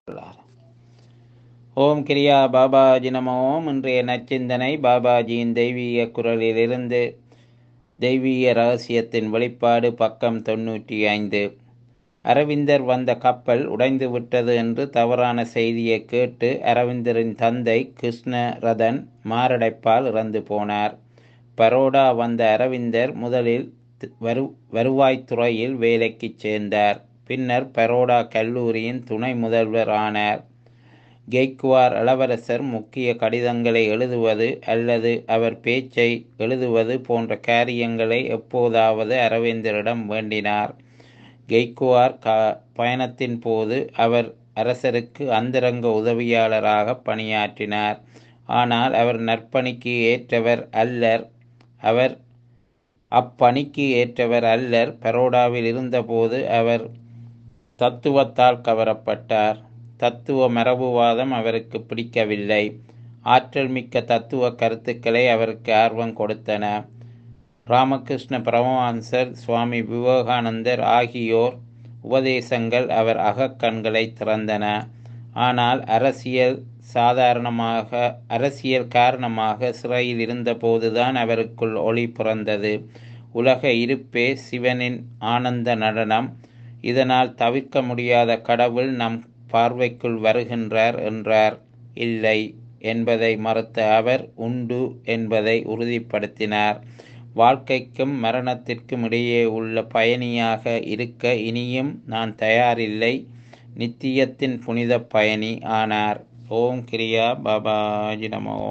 ஓம் கிரியா பாபாஜி நம ஓம் இன்றைய நச்சிந்தனை பாபாஜியின் தெய்வீக குரலிலிருந்து தெய்வீக ரகசியத்தின் வெளிப்பாடு பக்கம் தொன்னூற்றி ஐந்து அரவிந்தர் வந்த கப்பல் உடைந்து விட்டது என்று தவறான செய்தியை கேட்டு அரவிந்தரின் தந்தை கிருஷ்ணரதன் மாரடைப்பால் இறந்து போனார் பரோடா வந்த அரவிந்தர் முதலில் வரு வருவாய்த்துறையில் வேலைக்கு சேர்ந்தார் பின்னர் பரோடா கல்லூரியின் துணை முதல்வர் ஆனார் கெய்க்வார் இளவரசர் முக்கிய கடிதங்களை எழுதுவது அல்லது அவர் பேச்சை எழுதுவது போன்ற காரியங்களை எப்போதாவது அரவிந்தரிடம் வேண்டினார் கெய்க்வார் க பயணத்தின் போது அவர் அரசருக்கு அந்தரங்க உதவியாளராக பணியாற்றினார் ஆனால் அவர் நற்பணிக்கு ஏற்றவர் அல்லர் அவர் அப்பணிக்கு ஏற்றவர் அல்லர் பரோடாவில் இருந்தபோது அவர் தத்துவத்தால் கவரப்பட்டார் தத்துவ மரபுவாதம் அவருக்கு பிடிக்கவில்லை ஆற்றல் மிக்க தத்துவ கருத்துக்களை அவருக்கு ஆர்வம் கொடுத்தன ராமகிருஷ்ண பரமஹம்சர் சுவாமி விவேகானந்தர் ஆகியோர் உபதேசங்கள் அவர் அகக்கண்களை திறந்தன ஆனால் அரசியல் சாதாரணமாக அரசியல் காரணமாக சிறையில் இருந்தபோதுதான் அவருக்குள் ஒளி பிறந்தது உலக இருப்பே சிவனின் ஆனந்த நடனம் இதனால் தவிர்க்க முடியாத கடவுள் நம் பார்வைக்குள் வருகின்றார் என்றார் இல்லை என்பதை மறுத்த அவர் உண்டு என்பதை உறுதிப்படுத்தினார் வாழ்க்கைக்கும் மரணத்திற்கும் இடையே உள்ள பயணியாக இருக்க இனியும் நான் தயாரில்லை நித்தியத்தின் புனித பயணி ஆனார் ஓம் கிரியா பாபாஜி நமோ